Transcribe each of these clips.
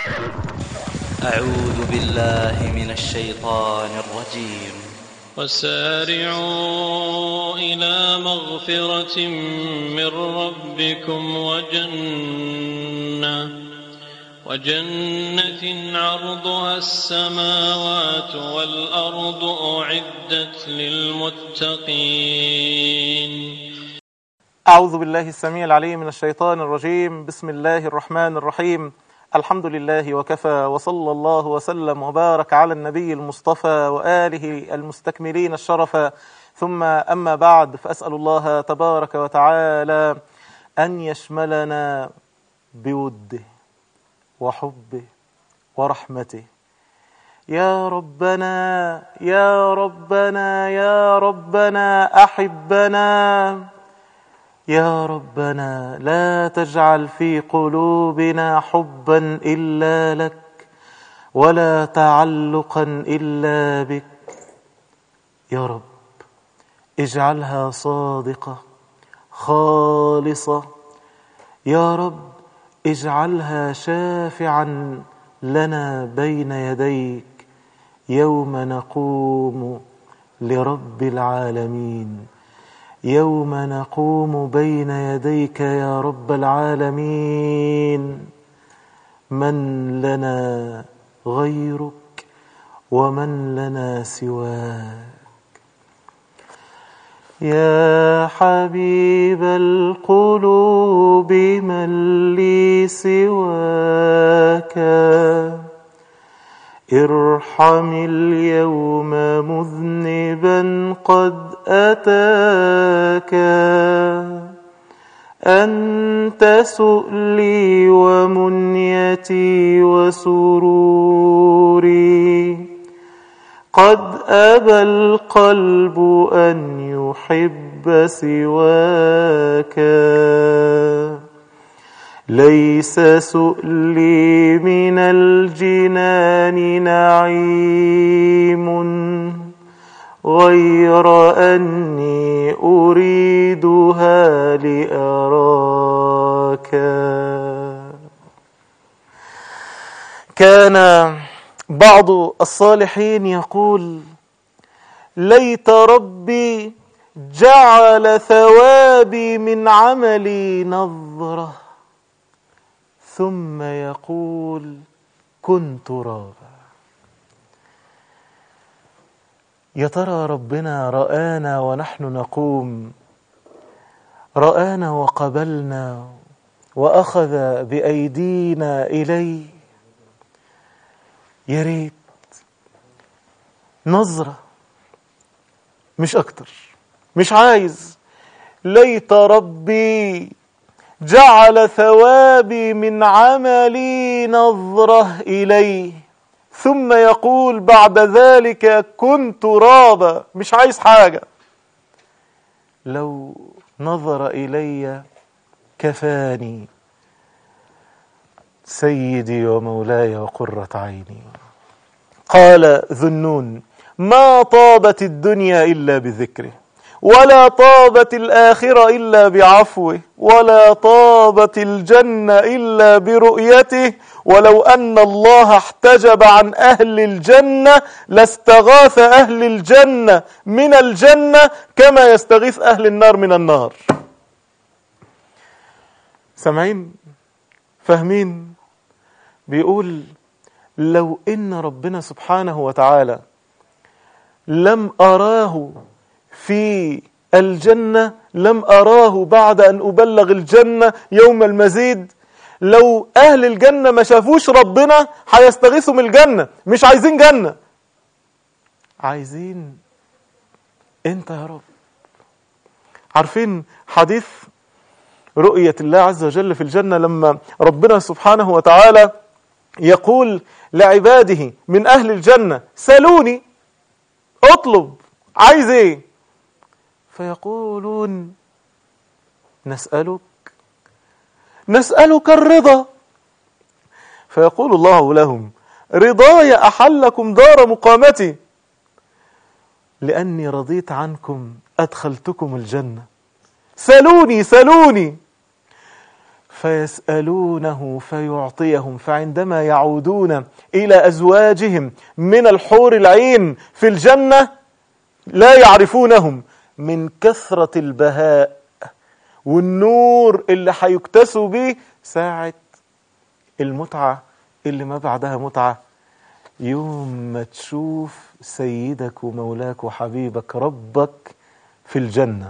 أعوذ بالله من الشيطان الرجيم وسارعوا إلى مغفرة من ربكم وجنة وجنة عرضها السماوات والأرض أعدت للمتقين أعوذ بالله السميع العليم من الشيطان الرجيم بسم الله الرحمن الرحيم الحمد لله وكفى وصلى الله وسلم وبارك على النبي المصطفى وآله المستكملين الشرف ثم أما بعد فأسأل الله تبارك وتعالى أن يشملنا بوده وحبه ورحمته يا ربنا يا ربنا يا ربنا أحبنا يا ربنا لا تجعل في قلوبنا حبا إلا لك ولا تعلقا إلا بك يا رب اجعلها صادقة خالصة يا رب اجعلها شافعا لنا بين يديك يوم نقوم لرب العالمين يوم نقوم بين يديك يا رب العالمين من لنا غيرك ومن لنا سواك يا حبيب القلوب من لي سواك ارحم اليوم مذنبا قد أتاك أنت سؤلي ومنيتي وسروري قد أبى القلب أن يحب سواك ليس سؤلي من الجنان نعيم غير أني أريدها لأراك كان بعض الصالحين يقول ليت ربي جعل ثوابي من عملي نظره ثم يقول كن ترابا يا ترى ربنا رآنا ونحن نقوم رآنا وقبلنا وأخذ بأيدينا إليه يا ريت نظرة مش أكتر مش عايز ليت ربي جعل ثوابي من عملي نظرة إليه ثم يقول بعد ذلك كنت ترابا مش عايز حاجة لو نظر إلي كفاني سيدي ومولاي وقرة عيني قال ذنون ما طابت الدنيا إلا بذكره ولا طابت الآخرة إلا بعفوه ولا طابت الجنة إلا برؤيته ولو أن الله احتجب عن أهل الجنة لاستغاث أهل الجنة من الجنة كما يستغيث أهل النار من النار سامعين فاهمين بيقول لو إن ربنا سبحانه وتعالى لم أراه في الجنة لم أراه بعد أن أبلغ الجنة يوم المزيد لو أهل الجنة ما شافوش ربنا هيستغيثوا من الجنة مش عايزين جنة عايزين انت يا رب عارفين حديث رؤية الله عز وجل في الجنة لما ربنا سبحانه وتعالى يقول لعباده من أهل الجنة سلوني اطلب عايز ايه فيقولون نسألك نسألك الرضا فيقول الله لهم رضاي أحلكم دار مقامتي لأني رضيت عنكم أدخلتكم الجنة سلوني سلوني فيسألونه فيعطيهم فعندما يعودون إلى أزواجهم من الحور العين في الجنة لا يعرفونهم من كثرة البهاء والنور اللي هيكتسوا به ساعة المتعة اللي ما بعدها متعة يوم ما تشوف سيدك ومولاك وحبيبك ربك في الجنة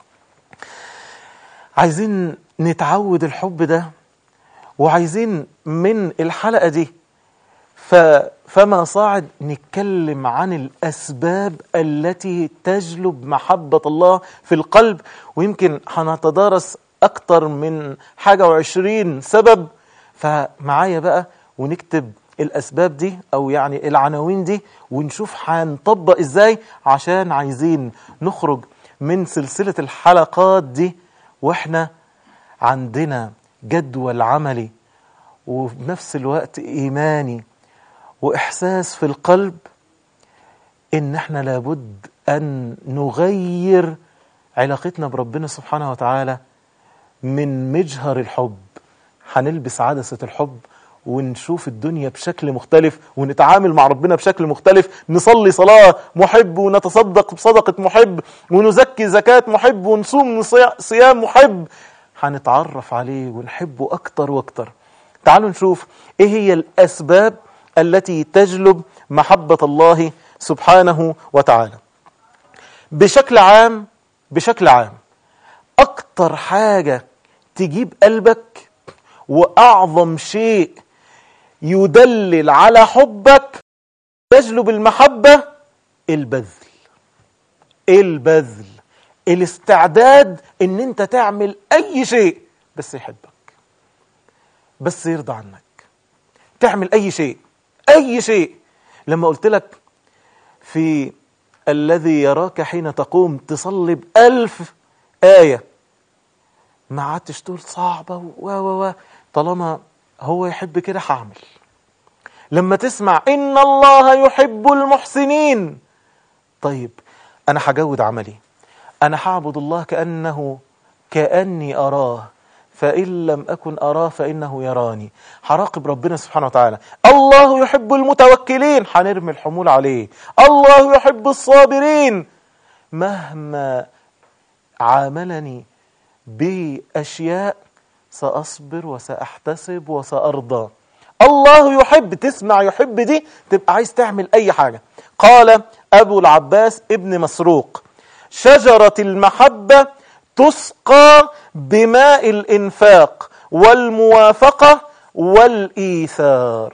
عايزين نتعود الحب ده وعايزين من الحلقة دي ف فما صاعد نتكلم عن الأسباب التي تجلب محبة الله في القلب ويمكن هنتدارس أكتر من حاجة وعشرين سبب فمعايا بقى ونكتب الأسباب دي أو يعني العناوين دي ونشوف هنطبق إزاي عشان عايزين نخرج من سلسلة الحلقات دي وإحنا عندنا جدول عملي وفي نفس الوقت إيماني وإحساس في القلب إن إحنا لابد أن نغير علاقتنا بربنا سبحانه وتعالى من مجهر الحب هنلبس عدسة الحب ونشوف الدنيا بشكل مختلف ونتعامل مع ربنا بشكل مختلف نصلي صلاة محب ونتصدق بصدقة محب ونزكي زكاة محب ونصوم صيام محب هنتعرف عليه ونحبه أكتر وأكتر تعالوا نشوف إيه هي الأسباب التي تجلب محبة الله سبحانه وتعالى بشكل عام بشكل عام أكتر حاجة تجيب قلبك وأعظم شيء يدلل على حبك يجلب المحبة البذل البذل الاستعداد ان انت تعمل اي شيء بس يحبك بس يرضى عنك تعمل اي شيء اي شيء لما قلت لك في الذي يراك حين تقوم تصلي بألف آية ما عادتش تقول صعبة و و و طالما هو يحب كده هعمل لما تسمع إن الله يحب المحسنين طيب أنا هجود عملي أنا هعبد الله كأنه كأني أراه فإن لم أكن أراه فإنه يراني هراقب ربنا سبحانه وتعالى الله يحب المتوكلين هنرمي الحمول عليه الله يحب الصابرين مهما عاملني بأشياء سأصبر وسأحتسب وسأرضى الله يحب تسمع يحب دي تبقى عايز تعمل أي حاجة قال أبو العباس ابن مسروق شجرة المحبة تسقى بماء الإنفاق والموافقة والإيثار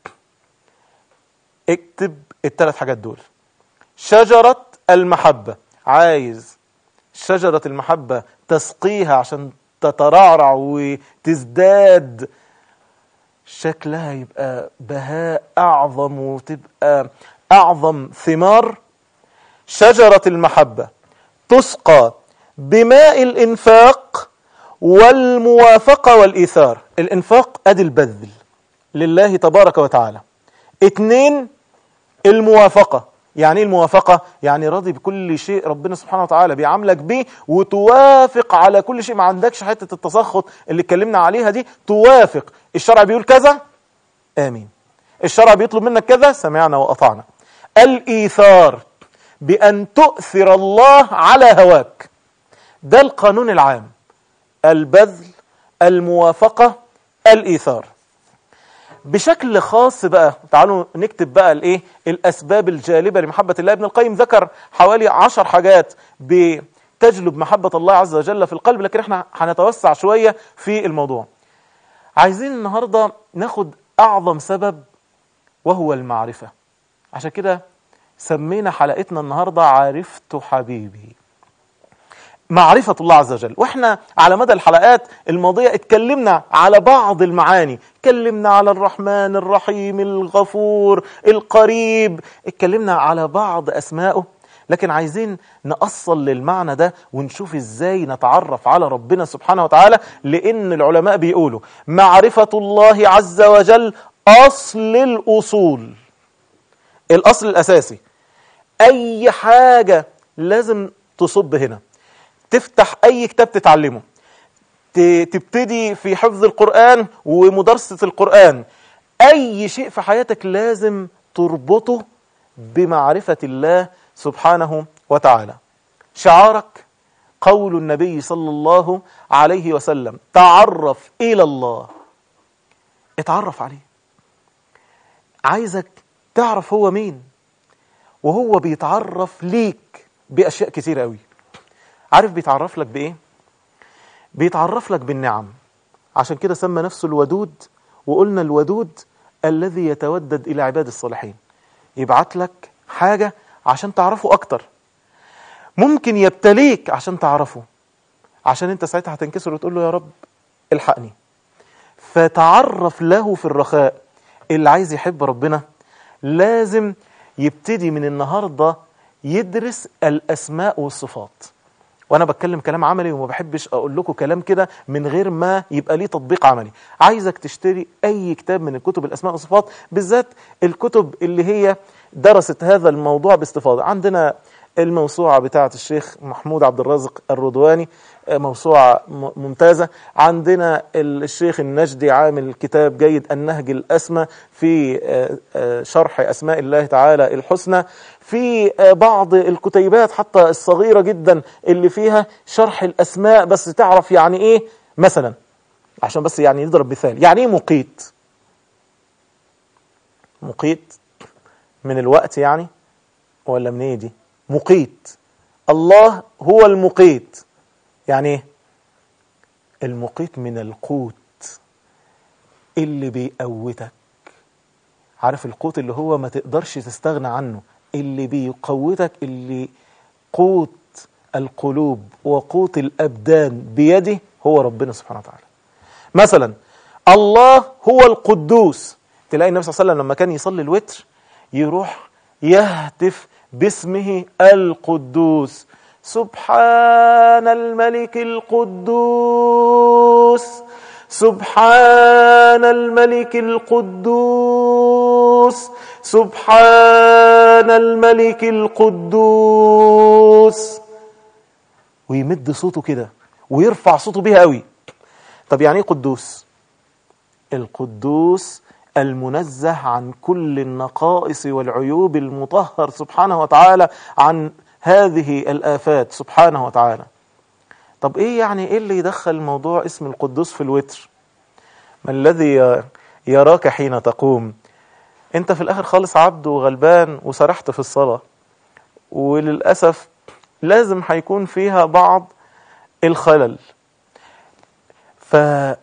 اكتب الثلاث حاجات دول شجرة المحبة عايز شجرة المحبة تسقيها عشان تترعرع وتزداد شكلها يبقى بهاء أعظم وتبقى أعظم ثمار شجرة المحبة تسقى بماء الإنفاق والموافقة والإيثار الإنفاق أدي البذل لله تبارك وتعالى اتنين الموافقة يعني ايه الموافقة؟ يعني راضي بكل شيء ربنا سبحانه وتعالى بيعاملك بيه وتوافق على كل شيء ما عندكش حتة التسخط اللي اتكلمنا عليها دي توافق الشرع بيقول كذا آمين الشرع بيطلب منك كذا سمعنا وأطعنا الإيثار بأن تؤثر الله على هواك ده القانون العام البذل الموافقة الإيثار بشكل خاص بقى تعالوا نكتب بقى الايه الاسباب الجالبه لمحبه الله ابن القيم ذكر حوالي عشر حاجات بتجلب محبه الله عز وجل في القلب لكن احنا هنتوسع شويه في الموضوع عايزين النهارده ناخد اعظم سبب وهو المعرفه عشان كده سمينا حلقتنا النهارده عرفت حبيبي معرفة الله عز وجل واحنا على مدى الحلقات الماضية اتكلمنا على بعض المعاني اتكلمنا على الرحمن الرحيم الغفور القريب اتكلمنا على بعض أسمائه لكن عايزين نأصل للمعنى ده ونشوف ازاي نتعرف على ربنا سبحانه وتعالى لأن العلماء بيقولوا معرفة الله عز وجل أصل الأصول الأصل الأساسي أي حاجة لازم تصب هنا تفتح اي كتاب تتعلمه ت- تبتدي في حفظ القرآن ومدرسة القرآن أي شيء في حياتك لازم تربطه بمعرفة الله سبحانه وتعالى شعارك قول النبي صلى الله عليه وسلم تعرف إلى الله اتعرف عليه عايزك تعرف هو مين وهو بيتعرف ليك بأشياء كتير قوي عارف بيتعرف لك بإيه بيتعرف لك بالنعم عشان كده سمى نفسه الودود وقلنا الودود الذي يتودد إلى عباد الصالحين يبعت لك حاجة عشان تعرفه أكتر ممكن يبتليك عشان تعرفه عشان انت ساعتها هتنكسر وتقول له يا رب الحقني فتعرف له في الرخاء اللي عايز يحب ربنا لازم يبتدي من النهارده يدرس الاسماء والصفات وانا بتكلم كلام عملي وما بحبش اقول لكم كلام كده من غير ما يبقى ليه تطبيق عملي عايزك تشتري اي كتاب من الكتب الاسماء والصفات بالذات الكتب اللي هي درست هذا الموضوع باستفاضه عندنا الموسوعة بتاعة الشيخ محمود عبد الرازق الرضواني آه، موسوعة م- ممتازة عندنا الشيخ النجدي عامل كتاب جيد النهج الأسمى في آه، آه، شرح أسماء الله تعالى الحسنى في آه، بعض الكتيبات حتى الصغيرة جدا اللي فيها شرح الأسماء بس تعرف يعني إيه مثلا عشان بس يعني نضرب مثال يعني إيه مقيت مقيت من الوقت يعني ولا من ايه دي مقيت الله هو المقيت يعني ايه المقيت من القوت اللي بيقوتك عارف القوت اللي هو ما تقدرش تستغنى عنه اللي بيقوتك اللي قوت القلوب وقوت الأبدان بيده هو ربنا سبحانه وتعالى مثلا الله هو القدوس تلاقي النبي صلى الله عليه وسلم لما كان يصلي الوتر يروح يهتف باسمه القدوس سبحان الملك القدوس سبحان الملك القدوس سبحان الملك القدوس ويمد صوته كده ويرفع صوته بيها قوي طب يعني ايه قدوس القدوس المنزه عن كل النقائص والعيوب المطهر سبحانه وتعالى عن هذه الآفات سبحانه وتعالى طب ايه يعني ايه اللي يدخل موضوع اسم القدوس في الوتر ما الذي يراك حين تقوم انت في الاخر خالص عبد وغلبان وسرحت في الصلاة وللأسف لازم هيكون فيها بعض الخلل ف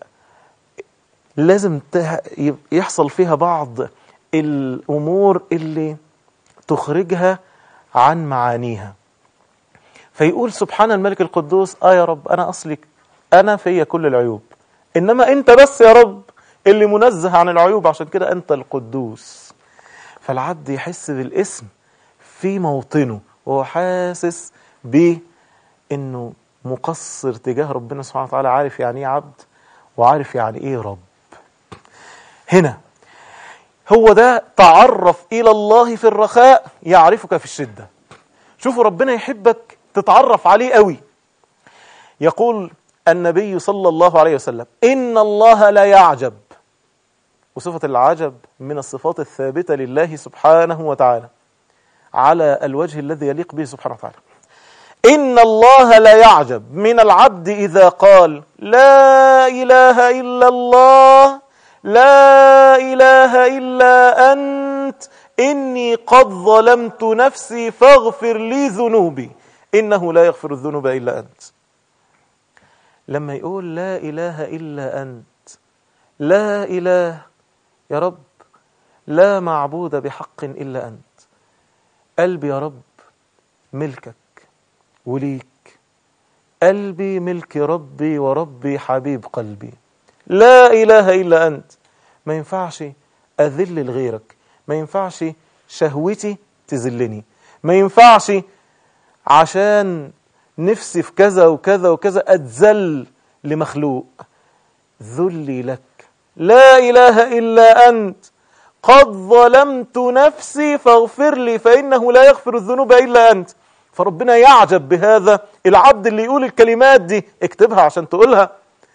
لازم ته- يحصل فيها بعض الأمور اللي تخرجها عن معانيها فيقول سبحان الملك القدوس آه يا رب أنا أصلي أنا فيا كل العيوب إنما أنت بس يا رب اللي منزه عن العيوب عشان كده أنت القدوس فالعبد يحس بالاسم في موطنه وهو حاسس بأنه مقصر تجاه ربنا سبحانه وتعالى عارف يعني ايه عبد وعارف يعني ايه رب هنا هو ده تعرف إلى الله في الرخاء يعرفك في الشدة شوفوا ربنا يحبك تتعرف عليه قوي يقول النبي صلى الله عليه وسلم إن الله لا يعجب وصفة العجب من الصفات الثابتة لله سبحانه وتعالى على الوجه الذي يليق به سبحانه وتعالى إن الله لا يعجب من العبد إذا قال لا إله إلا الله لا إله إلا أنت إني قد ظلمت نفسي فاغفر لي ذنوبي إنه لا يغفر الذنوب إلا أنت لما يقول لا إله إلا أنت لا إله يا رب لا معبود بحق إلا أنت قلبي يا رب ملكك وليك قلبي ملك ربي وربي حبيب قلبي لا إله إلا أنت ما ينفعش أذل لغيرك ما ينفعش شهوتي تذلني ما ينفعش عشان نفسي في كذا وكذا وكذا أتذل لمخلوق ذلي لك لا إله إلا أنت قد ظلمت نفسي فاغفر لي فإنه لا يغفر الذنوب إلا أنت فربنا يعجب بهذا العبد اللي يقول الكلمات دي اكتبها عشان تقولها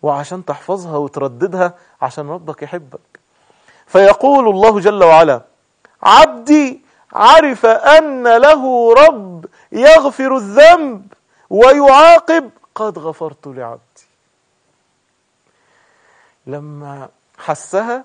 وعشان تحفظها وترددها عشان ربك يحبك فيقول الله جل وعلا عبدي عرف أن له رب يغفر الذنب ويعاقب قد غفرت لعبدي لما حسها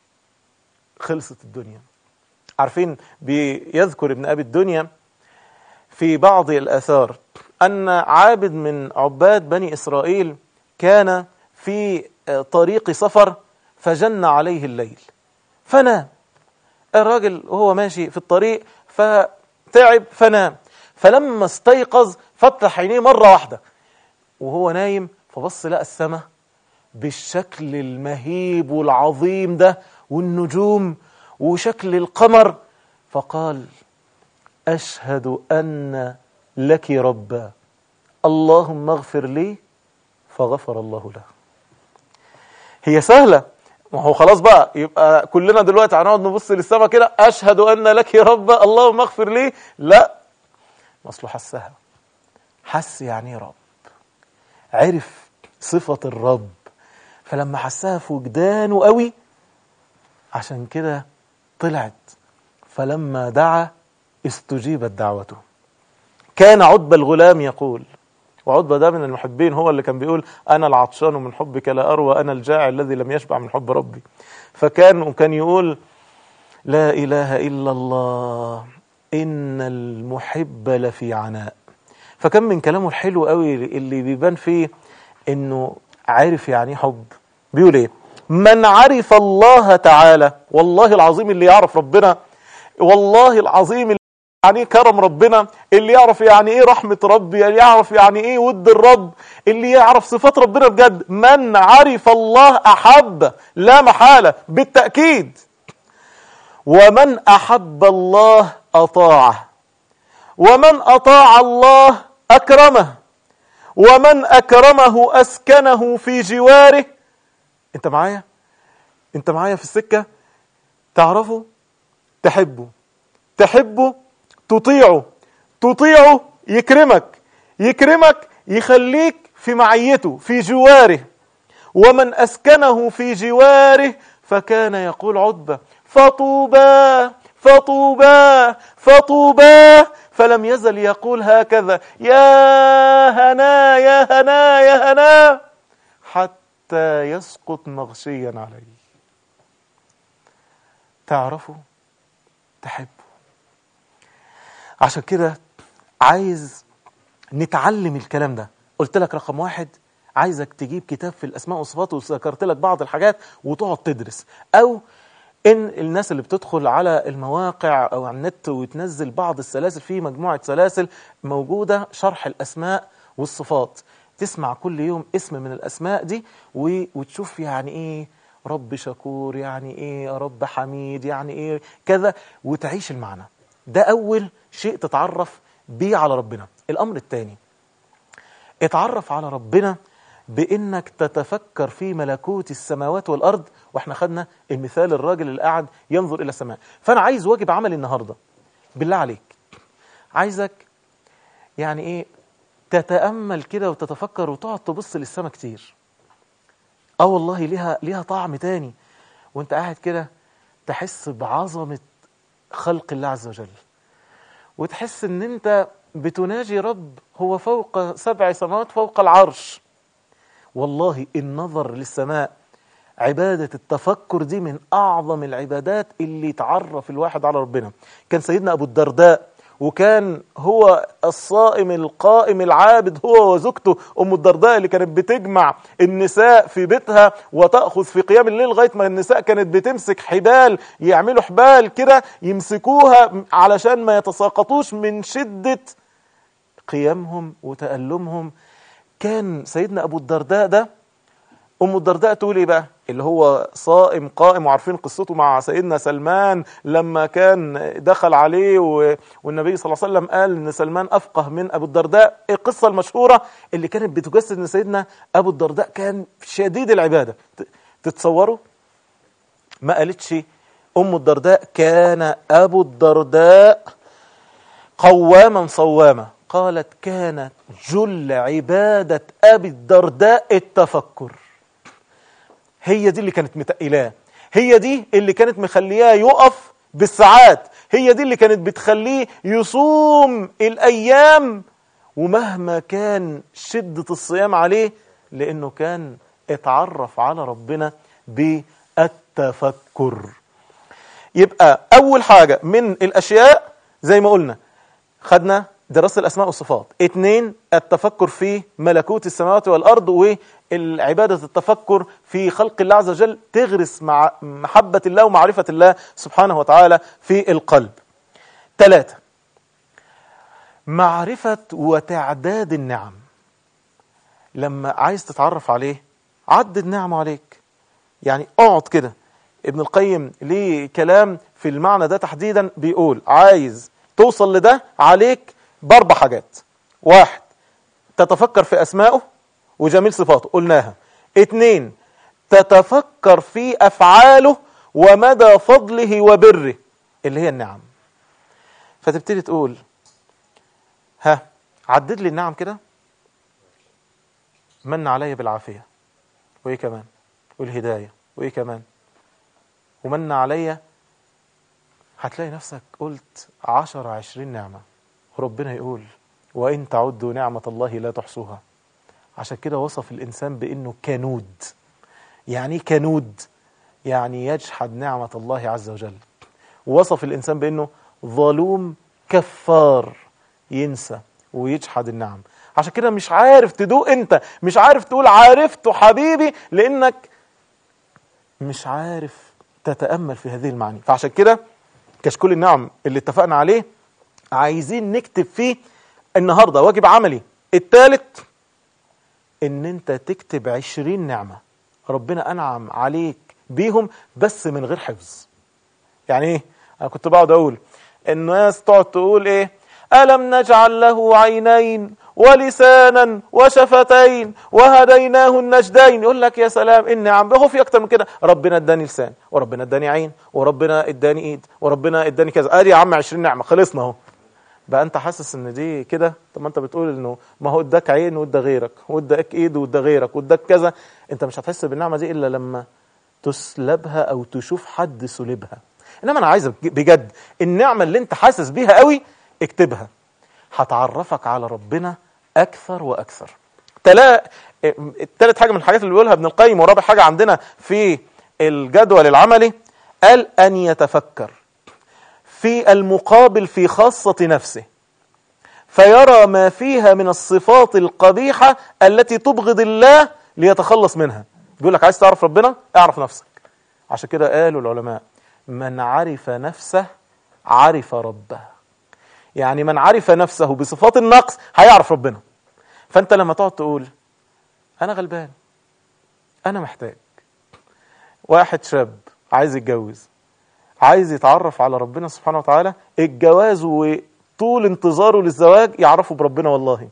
خلصت الدنيا عارفين بيذكر ابن أبي الدنيا في بعض الآثار أن عابد من عباد بني إسرائيل كان في طريق سفر فجن عليه الليل فنام الراجل وهو ماشي في الطريق فتعب فنام فلما استيقظ فتح عينيه مرة واحدة وهو نايم فبص لقى السماء بالشكل المهيب والعظيم ده والنجوم وشكل القمر فقال أشهد أن لك ربا اللهم اغفر لي فغفر الله له هي سهلة ما هو خلاص بقى يبقى كلنا دلوقتي هنقعد نبص للسماء كده أشهد أن لك ربا اللهم اغفر لي لا مصله حسها حس يعني إيه رب عرف صفة الرب فلما حسها في وجدانه قوي عشان كده طلعت فلما دعا استجيبت دعوته كان عتبة الغلام يقول وعتبة ده من المحبين هو اللي كان بيقول أنا العطشان من حبك لا أروى أنا الجائع الذي لم يشبع من حب ربي فكان وكان يقول لا إله إلا الله إن المحب لفي عناء فكان من كلامه الحلو قوي اللي بيبان فيه إنه عارف يعني إيه حب بيقول إيه من عرف الله تعالى والله العظيم اللي يعرف ربنا والله العظيم اللي يعني ايه كرم ربنا اللي يعرف يعني ايه رحمة ربي اللي يعرف يعني ايه ود الرب اللي يعرف صفات ربنا بجد من عرف الله احب لا محالة بالتأكيد ومن احب الله اطاعه ومن اطاع الله اكرمه ومن اكرمه اسكنه في جواره انت معايا انت معايا في السكة تعرفه تحبه تحبه تطيعه تطيعه يكرمك يكرمك يخليك في معيته في جواره ومن أسكنه في جواره فكان يقول عتبة فطوبى فطوبى فطوبى فلم يزل يقول هكذا يا هنا يا هنا يا هنا حتى يسقط مغشيا عليه تعرفه تحبه عشان كده عايز نتعلم الكلام ده قلت لك رقم واحد عايزك تجيب كتاب في الأسماء والصفات وذكرت لك بعض الحاجات وتقعد تدرس أو إن الناس اللي بتدخل على المواقع أو على النت وتنزل بعض السلاسل في مجموعة سلاسل موجودة شرح الأسماء والصفات تسمع كل يوم اسم من الأسماء دي وتشوف يعني إيه رب شكور يعني إيه رب حميد يعني إيه كذا وتعيش المعنى ده أول شيء تتعرف بيه على ربنا الأمر الثاني اتعرف على ربنا بانك تتفكر في ملكوت السماوات والارض واحنا خدنا المثال الراجل اللي قاعد ينظر الى السماء فانا عايز واجب عملي النهارده بالله عليك عايزك يعني ايه تتامل كده وتتفكر وتقعد تبص للسماء كتير اه والله ليها ليها طعم تاني وانت قاعد كده تحس بعظمه خلق الله عز وجل وتحس ان انت بتناجي رب هو فوق سبع سماوات فوق العرش والله النظر للسماء عبادة التفكر دي من أعظم العبادات اللي تعرف الواحد على ربنا كان سيدنا أبو الدرداء وكان هو الصائم القائم العابد هو وزوجته أم الدرداء اللي كانت بتجمع النساء في بيتها وتأخذ في قيام الليل لغاية ما النساء كانت بتمسك حبال يعملوا حبال كده يمسكوها علشان ما يتساقطوش من شدة قيامهم وتألمهم كان سيدنا أبو الدرداء ده أم الدرداء تقول إيه بقى اللي هو صائم قائم وعارفين قصته مع سيدنا سلمان لما كان دخل عليه و... والنبي صلى الله عليه وسلم قال إن سلمان أفقه من أبو الدرداء القصة المشهورة اللي كانت بتجسد إن سيدنا أبو الدرداء كان شديد العبادة تتصوروا ما قالتش أم الدرداء كان أبو الدرداء قواما صواما قالت كانت جل عبادة أبي الدرداء التفكر هي دي اللي كانت متقلاه هي دي اللي كانت مخلياه يقف بالساعات هي دي اللي كانت بتخليه يصوم الأيام ومهما كان شدة الصيام عليه لأنه كان اتعرف على ربنا بالتفكر يبقى أول حاجة من الأشياء زي ما قلنا خدنا دراسة الأسماء والصفات اتنين التفكر في ملكوت السماوات والأرض والعبادة التفكر في خلق الله عز وجل تغرس مع محبة الله ومعرفة الله سبحانه وتعالى في القلب ثلاثة معرفة وتعداد النعم لما عايز تتعرف عليه عدد نعمه عليك يعني اقعد كده ابن القيم ليه كلام في المعنى ده تحديدا بيقول عايز توصل لده عليك باربع حاجات واحد تتفكر في أسمائه وجميل صفاته قلناها اتنين تتفكر في أفعاله ومدى فضله وبره اللي هي النعم فتبتدي تقول ها عدد لي النعم كده من علي بالعافية وإيه كمان والهداية وإيه كمان ومن علي هتلاقي نفسك قلت عشر عشرين نعمة وربنا يقول وإن تعدوا نعمة الله لا تحصوها عشان كده وصف الإنسان بأنه كنود يعني إيه كنود يعني يجحد نعمة الله عز وجل وصف الإنسان بأنه ظلوم كفار ينسى ويجحد النعم عشان كده مش عارف تدوق انت مش عارف تقول عرفته حبيبي لانك مش عارف تتأمل في هذه المعاني فعشان كده كشكول النعم اللي اتفقنا عليه عايزين نكتب فيه النهاردة واجب عملي الثالث ان انت تكتب عشرين نعمة ربنا انعم عليك بيهم بس من غير حفظ يعني ايه انا كنت بقعد اقول الناس تقعد تقول ايه ألم نجعل له عينين ولسانا وشفتين وهديناه النجدين يقول لك يا سلام إن عم هو في أكتر من كده ربنا اداني لسان وربنا اداني عين وربنا اداني ايد وربنا اداني كذا ادي يا عم 20 نعمة خلصنا اهو بقى انت حاسس ان دي كده طب ما انت بتقول انه ما هو اداك عين وادى غيرك واداك ايد وادى غيرك واداك كذا انت مش هتحس بالنعمة دي الا لما تسلبها او تشوف حد سلبها انما انا عايز بجد النعمة اللي انت حاسس بيها قوي اكتبها هتعرفك على ربنا اكثر واكثر تلا التالت حاجه من الحاجات اللي بيقولها ابن القيم ورابع حاجه عندنا في الجدول العملي قال ان يتفكر في المقابل في خاصه نفسه فيرى ما فيها من الصفات القبيحه التي تبغض الله ليتخلص منها بيقول لك عايز تعرف ربنا اعرف نفسك عشان كده قالوا العلماء من عرف نفسه عرف ربه يعني من عرف نفسه بصفات النقص هيعرف ربنا فانت لما تقعد تقول انا غلبان انا محتاج واحد شاب عايز يتجوز عايز يتعرف على ربنا سبحانه وتعالى الجواز وطول انتظاره للزواج يعرفه بربنا والله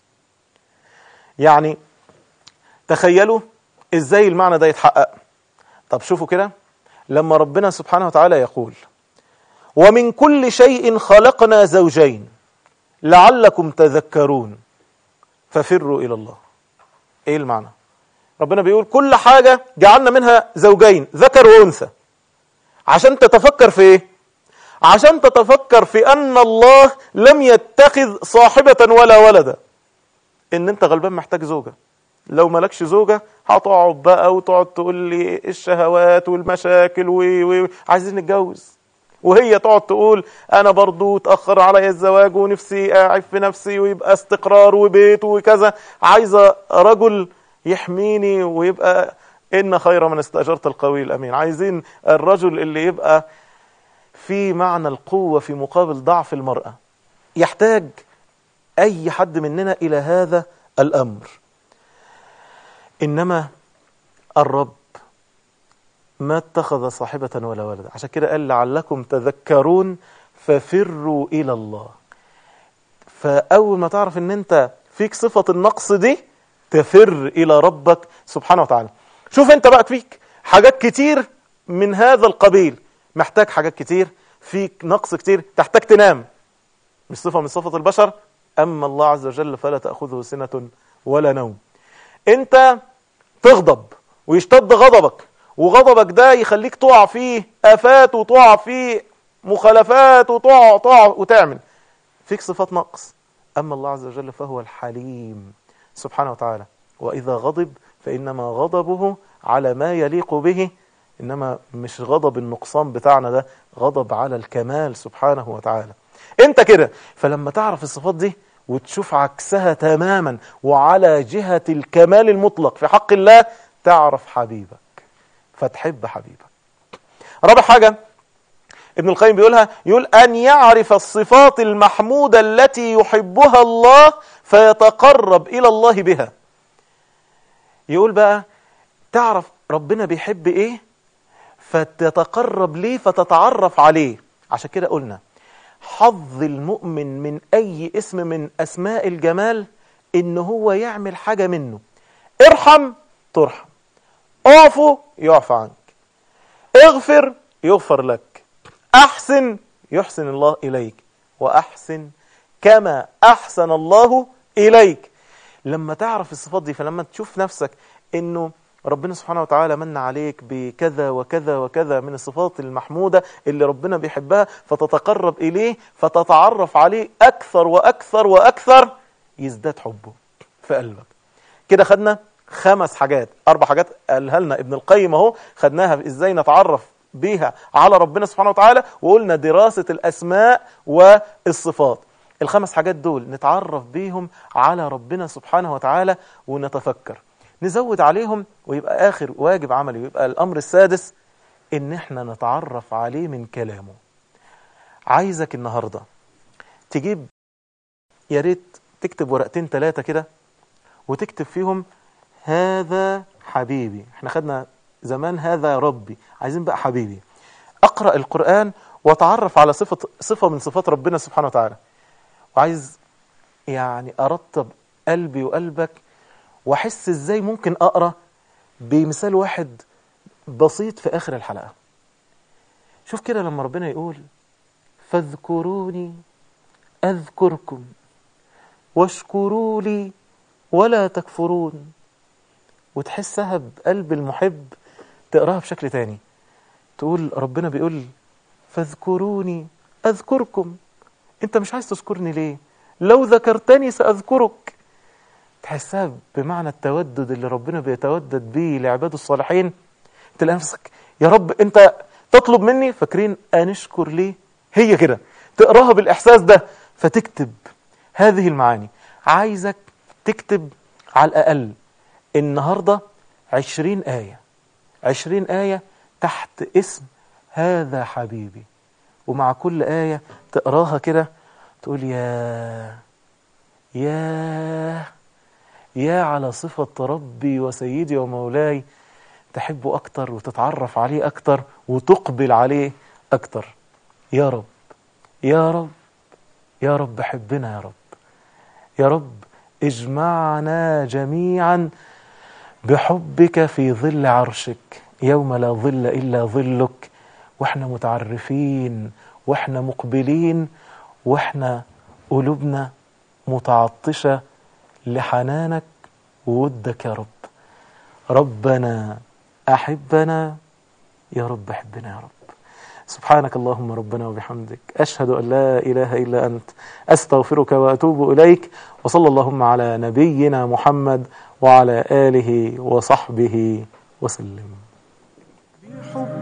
يعني تخيلوا ازاي المعنى ده يتحقق طب شوفوا كده لما ربنا سبحانه وتعالى يقول ومن كل شيء خلقنا زوجين لعلكم تذكرون ففروا إلى الله إيه المعنى ربنا بيقول كل حاجة جعلنا منها زوجين ذكر وأنثى عشان تتفكر في إيه عشان تتفكر في أن الله لم يتخذ صاحبة ولا ولدا إن أنت غلبان محتاج زوجة لو مالكش زوجة هتقعد بقى وتقعد تقول لي الشهوات والمشاكل و... و... عايزين نتجوز وهي تقعد تقول انا برضو اتاخر علي الزواج ونفسي اعف في نفسي ويبقى استقرار وبيت وكذا عايزه رجل يحميني ويبقى ان خير من استاجرت القوي الامين عايزين الرجل اللي يبقى في معنى القوه في مقابل ضعف المراه يحتاج اي حد مننا الى هذا الامر انما الرب ما اتخذ صاحبة ولا ولدا عشان كده قال لعلكم تذكرون ففروا إلى الله فأول ما تعرف ان انت فيك صفة النقص دي تفر إلى ربك سبحانه وتعالى شوف انت بقى فيك حاجات كتير من هذا القبيل محتاج حاجات كتير فيك نقص كتير تحتاج تنام مش صفة من صفة البشر أما الله عز وجل فلا تأخذه سنة ولا نوم انت تغضب ويشتد غضبك وغضبك ده يخليك تقع فيه آفات وتقع فيه مخالفات وتقع تقع وتعمل فيك صفات نقص أما الله عز وجل فهو الحليم سبحانه وتعالى وإذا غضب فإنما غضبه على ما يليق به إنما مش غضب النقصان بتاعنا ده غضب على الكمال سبحانه وتعالى انت كده فلما تعرف الصفات دي وتشوف عكسها تماما وعلى جهة الكمال المطلق في حق الله تعرف حبيبك فتحب حبيبك رابع حاجة ابن القيم بيقولها يقول أن يعرف الصفات المحمودة التي يحبها الله فيتقرب إلى الله بها يقول بقى تعرف ربنا بيحب إيه فتتقرب ليه فتتعرف عليه عشان كده قلنا حظ المؤمن من أي اسم من أسماء الجمال إن هو يعمل حاجة منه ارحم ترحم اعفو يعفى عنك اغفر يغفر لك أحسن يحسن الله إليك وأحسن كما أحسن الله إليك لما تعرف الصفات دي فلما تشوف نفسك إنه ربنا سبحانه وتعالى من عليك بكذا وكذا وكذا من الصفات المحمودة اللي ربنا بيحبها فتتقرب إليه فتتعرف عليه أكثر وأكثر وأكثر يزداد حبه في قلبك كده خدنا خمس حاجات أربع حاجات قالها لنا ابن القيم اهو خدناها إزاي نتعرف بيها على ربنا سبحانه وتعالى وقلنا دراسة الأسماء والصفات الخمس حاجات دول نتعرف بيهم على ربنا سبحانه وتعالى ونتفكر نزود عليهم ويبقى آخر واجب عملي ويبقى الأمر السادس إن احنا نتعرف عليه من كلامه عايزك النهاردة تجيب يا ريت تكتب ورقتين ثلاثة كده وتكتب فيهم هذا حبيبي احنا خدنا زمان هذا ربي عايزين بقى حبيبي اقرأ القرآن واتعرف على صفة, صفة من صفات ربنا سبحانه وتعالى وعايز يعني ارتب قلبي وقلبك واحس ازاي ممكن اقرا بمثال واحد بسيط في اخر الحلقه شوف كده لما ربنا يقول فاذكروني اذكركم واشكروا لي ولا تكفرون وتحسها بقلب المحب تقراها بشكل تاني تقول ربنا بيقول فاذكروني اذكركم انت مش عايز تذكرني ليه لو ذكرتني ساذكرك تحسها بمعنى التودد اللي ربنا بيتودد بيه لعباده الصالحين تلاقي نفسك يا رب انت تطلب مني فاكرين انشكر ليه هي كده تقراها بالاحساس ده فتكتب هذه المعاني عايزك تكتب على الاقل النهارده عشرين آية عشرين آية تحت اسم هذا حبيبي ومع كل آية تقراها كده تقول يا يا يا على صفة ربي وسيدي ومولاي تحبه أكتر وتتعرف عليه أكتر وتقبل عليه أكتر يا رب يا رب يا رب حبنا يا رب يا رب اجمعنا جميعا بحبك في ظل عرشك يوم لا ظل إلا ظلك واحنا متعرفين واحنا مقبلين واحنا قلوبنا متعطشة لحنانك وودك يا رب ربنا أحبنا يا رب احبنا يا رب سبحانك اللهم ربنا وبحمدك أشهد أن لا إله إلا أنت أستغفرك وأتوب إليك وصلى اللهم على نبينا محمد وعلى آله وصحبه وسلم